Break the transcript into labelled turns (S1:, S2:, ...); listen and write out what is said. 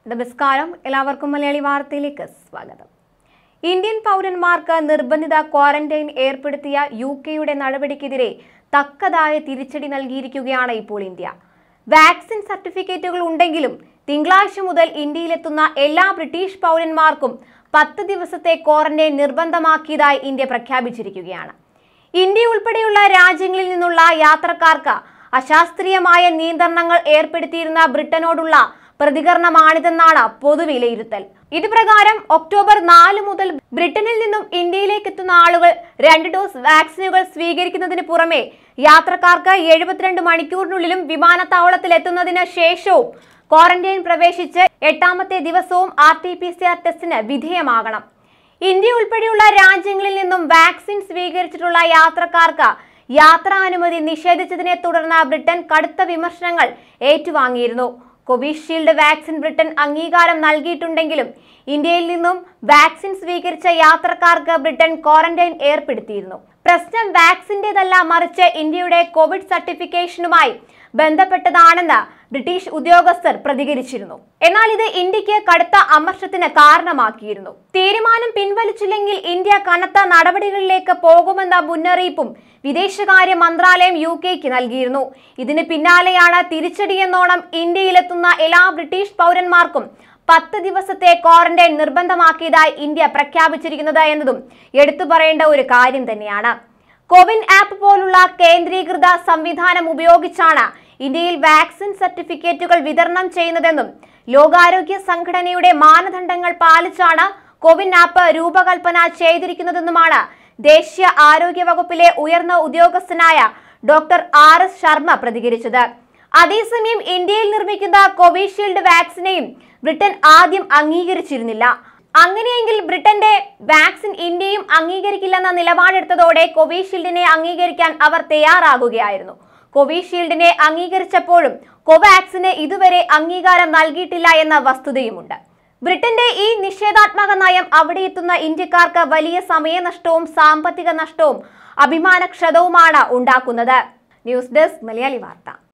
S1: നമസ്കാരം എല്ലാവർക്കും മലയാളി വാർത്തയിലേക്ക് സ്വാഗതം ഇന്ത്യൻ പൗരന്മാർക്ക് നിർബന്ധിത ക്വാറന്റൈൻ ഏർപ്പെടുത്തിയ യു കെയുടെ നടപടിക്കെതിരെ തക്കതായ തിരിച്ചടി നൽകിയിരിക്കുകയാണ് ഇപ്പോൾ ഇന്ത്യ വാക്സിൻ സർട്ടിഫിക്കറ്റുകൾ ഉണ്ടെങ്കിലും തിങ്കളാഴ്ച മുതൽ ഇന്ത്യയിലെത്തുന്ന എല്ലാ ബ്രിട്ടീഷ് പൗരന്മാർക്കും പത്ത് ദിവസത്തെ ക്വാറന്റൈൻ നിർബന്ധമാക്കിയതായി ഇന്ത്യ പ്രഖ്യാപിച്ചിരിക്കുകയാണ് ഇന്ത്യ ഉൾപ്പെടെയുള്ള രാജ്യങ്ങളിൽ നിന്നുള്ള യാത്രക്കാർക്ക് അശാസ്ത്രീയമായ നിയന്ത്രണങ്ങൾ ഏർപ്പെടുത്തിയിരുന്ന ബ്രിട്ടനോടുള്ള പ്രതികരണമാണിതെന്നാണ് പൊതുവിലയിരുത്തൽ ഇത് പ്രകാരം ഒക്ടോബർ നാല് മുതൽ ബ്രിട്ടനിൽ നിന്നും ഇന്ത്യയിലേക്ക് എത്തുന്ന ആളുകൾ രണ്ട് ഡോസ് വാക്സിനുകൾ സ്വീകരിക്കുന്നതിന് പുറമെ യാത്രക്കാർക്ക് എഴുപത്തിരണ്ട് മണിക്കൂറിനുള്ളിലും വിമാനത്താവളത്തിൽ എത്തുന്നതിന് ശേഷവും ക്വാറന്റൈൻ പ്രവേശിച്ച് എട്ടാമത്തെ ദിവസവും R T P C R ടെസ്റ്റിന് വിധേയമാകണം ഇന്ത്യ ഉൾപ്പെടെയുള്ള രാജ്യങ്ങളിൽ നിന്നും വാക്സിൻ സ്വീകരിച്ചിട്ടുള്ള യാത്രക്കാർക്ക് യാത്രാനുമതി നിഷേധിച്ചതിനെ തുടർന്ന് ബ്രിട്ടൻ കടുത്ത വിമർശനങ്ങൾ ഏറ്റുവാങ്ങിയിരുന്നു കോവിഷീൽഡ് വാക്സിൻ ബ്രിട്ടൻ അംഗീകാരം നൽകിയിട്ടുണ്ടെങ്കിലും ഇന്ത്യയിൽ നിന്നും വാക്സിൻ സ്വീകരിച്ച യാത്രക്കാർക്ക് ബ്രിട്ടൻ ക്വാറന്റൈൻ ഏർപ്പെടുത്തിയിരുന്നു പ്രശ്നം വാക്സിന്റേതല്ല മറിച്ച് ഇന്ത്യയുടെ കോവിഡ് സർട്ടിഫിക്കേഷനുമായി ബന്ധപ്പെട്ടതാണെന്ന് ബ്രിട്ടീഷ് ഉദ്യോഗസ്ഥർ പ്രതികരിച്ചിരുന്നു എന്നാൽ ഇത് ഇന്ത്യക്ക് കടുത്ത അമർഷത്തിന് കാരണമാക്കിയിരുന്നു തീരുമാനം പിൻവലിച്ചില്ലെങ്കിൽ ഇന്ത്യ കനത്ത നടപടികളിലേക്ക് പോകുമെന്ന മുന്നറിയിപ്പും വിദേശകാര്യ മന്ത്രാലയം യു കെക്ക് നൽകിയിരുന്നു ഇതിന് പിന്നാലെയാണ് തിരിച്ചടിയെന്നോണം ഇന്ത്യയിലെത്തുന്ന എല്ലാ ബ്രിട്ടീഷ് പൗരന്മാർക്കും പത്ത് ദിവസത്തെ ക്വാറന്റൈൻ നിർബന്ധമാക്കിയതായി ഇന്ത്യ പ്രഖ്യാപിച്ചിരിക്കുന്നത് എന്നതും എടുത്തു പറയേണ്ട ഒരു കാര്യം തന്നെയാണ് കോവിൻ ആപ്പ് പോലുള്ള കേന്ദ്രീകൃത സംവിധാനം ഉപയോഗിച്ചാണ് ഇന്ത്യയിൽ വാക്സിൻ സർട്ടിഫിക്കറ്റുകൾ വിതരണം ചെയ്യുന്നതെന്നും ലോകാരോഗ്യ സംഘടനയുടെ മാനദണ്ഡങ്ങൾ പാലിച്ചാണ് കോവിൻ ആപ്പ് രൂപകൽപ്പന ചെയ്തിരിക്കുന്നതെന്നുമാണ് ദേശീയ ആരോഗ്യ വകുപ്പിലെ ഉയർന്ന ഉദ്യോഗസ്ഥനായ ഡോക്ടർ ആർ എസ് ശർമ്മ പ്രതികരിച്ചത് അതേസമയം ഇന്ത്യയിൽ നിർമ്മിക്കുന്ന കോവിഷീൽഡ് വാക്സിനെയും ബ്രിട്ടൻ ആദ്യം അംഗീകരിച്ചിരുന്നില്ല അങ്ങനെയെങ്കിൽ ബ്രിട്ടന്റെ വാക്സിൻ ഇന്ത്യയും അംഗീകരിക്കില്ലെന്ന നിലപാടെടുത്തതോടെ കോവിഷീൽഡിനെ അംഗീകരിക്കാൻ അവർ തയ്യാറാകുകയായിരുന്നു കോവിഷീൽഡിനെ അംഗീകരിച്ചപ്പോഴും കോവാക്സിന് ഇതുവരെ അംഗീകാരം നൽകിയിട്ടില്ല എന്ന വസ്തുതയുമുണ്ട് ബ്രിട്ടന്റെ ഈ നിഷേധാത്മക നയം അവിടെ എത്തുന്ന ഇന്ത്യക്കാർക്ക് വലിയ സമയനഷ്ടവും സാമ്പത്തിക നഷ്ടവും അഭിമാനക്ഷതവുമാണ് ഉണ്ടാക്കുന്നത് ന്യൂസ് ഡെസ്ക് മലയാളി വാർത്ത